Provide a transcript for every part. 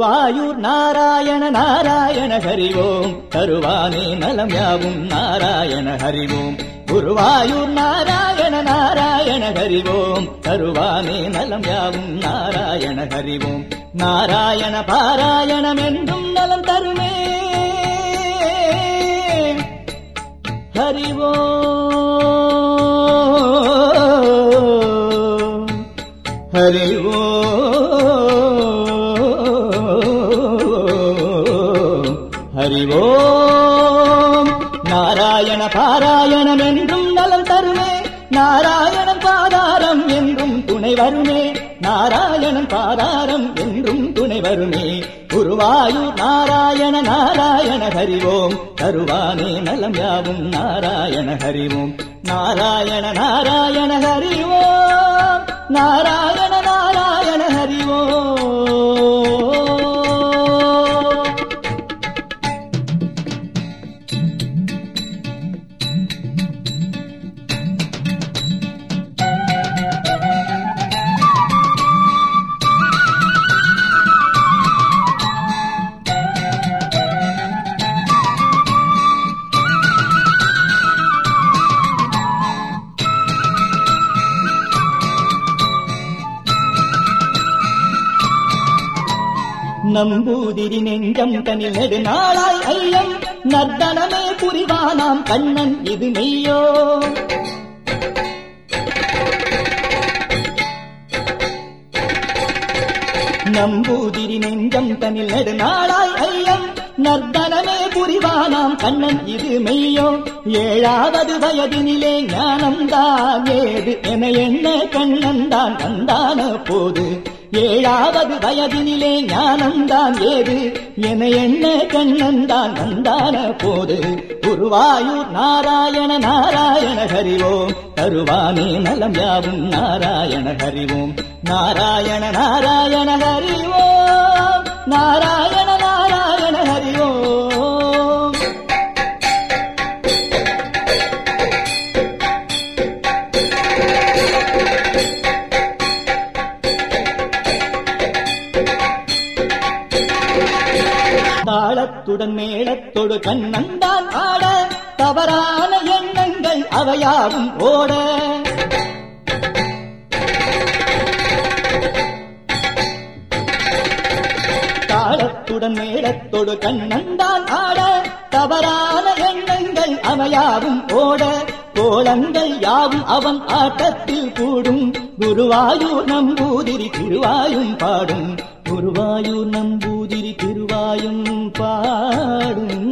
குருவாயூர் நாராயண நாராயண ஹரிவோம் தருவானே நலம் யாவும் நாராயண ஹரிவோம் குருவாயூர் நாராயண நாராயண ஹரிவோம் தருவானே நலம் யாவும் நாராயண ஹரிவோம் நாராயண பாராயணம் என்றும் நலம் தருமே ஹரிவோம் ஹரிவோம் ஹரிவோம் நாராயண பாராயணம் என்றும் நலம் தருமே நாராயணன் பாதாரம் என்றும் துணை வருமே நாராயணன் பாதாரம் என்றும் துணை வருமே குருவாயூர் நாராயண நாராயண ஹரிவோம் தருவானே நலம் யாவும் நாராயண ஹரிவோம் நாராயண நாராயண ஹரிவோம் நாராயண நாராயண ஹரிவோம் நம்பூதிரி நெஞ்சம் தனில் நெடுநாளாய் ஐயம் நர்த்தனமே புரிவானாம் கண்ணன் இது மெய்யோ நம்பூதிரி நெஞ்சம் தனில் நெடுநாளாய் ஐயம் நர்த்தனமே புரிவானாம் கண்ணன் இது மெய்யோ ஏழாவது வயதினிலே ஞானம்தான் ஏது என என்ன கண்ணன் தான் கண்டான போது ஏழாவது வயதினிலே ஞானம்தான் ஏது என என்ன கண்ணந்தான் வந்தான போது குருவாயூர் நாராயண நாராயண ஹரிவோம் தருவானே நலம் யாவும் நாராயண ஹரிவோம் நாராயண நாராயண ஹரிவோம் நாராயண நாராயண ஹரிவோம் தாளத்துடன் மேளத்தொடு கண்ணந்தான் ஆட தவறான எண்ணங்கள் அவையாவும் ஓட தாளத்துடன் மேளத்தொடு கண்ணந்தான் ஆட தவறான எண்ணங்கள் அவையாவும் ஓட கோலங்கள் யாவும் அவன் ஆட்டத்தில் கூடும் குருவாயூர் நம்பூதிரி திருவாயும் பாடும் குருவாயூர் நம்பூதிரி திருவாயும் பாடும்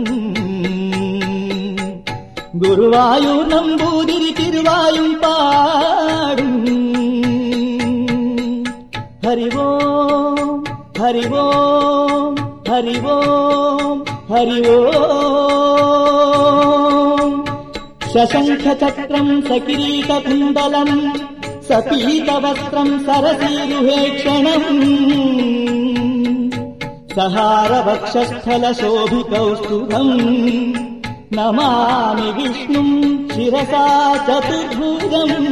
குருவாயூர் நம்பூதிரி திருவாயும் பாடும் ஹரிவோம் ஹரிவோம் ஹரிவோம் ஹரிவோம் சசங்கச்சக்கரம் சகிரீககுண்டலம் சபீதவஸ்திரம் சரசீருஹேक्षणम् सहारवक्षस्थलशोभिकौस्तुभम् नमामि विष्णुम् शिरसा चतुर्भुजम्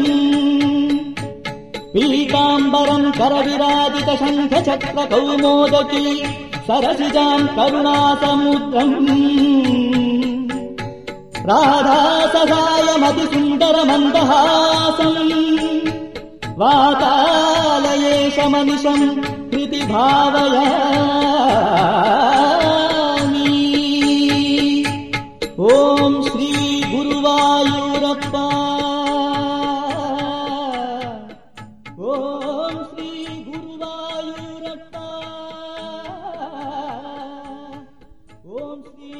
पीताम्बरम् करविराजितशङ्खचक्रकौमोदकी सरसिजाम् करुणासमुद्रम् राधासहायमतिसुन्दरमन्दहासम् वातालयेशमनिशम् हृदि भावयामि ॐ श्री गुरुवायूरप्पा ॐ श्री गुरुवायूरप्पा ॐ श्री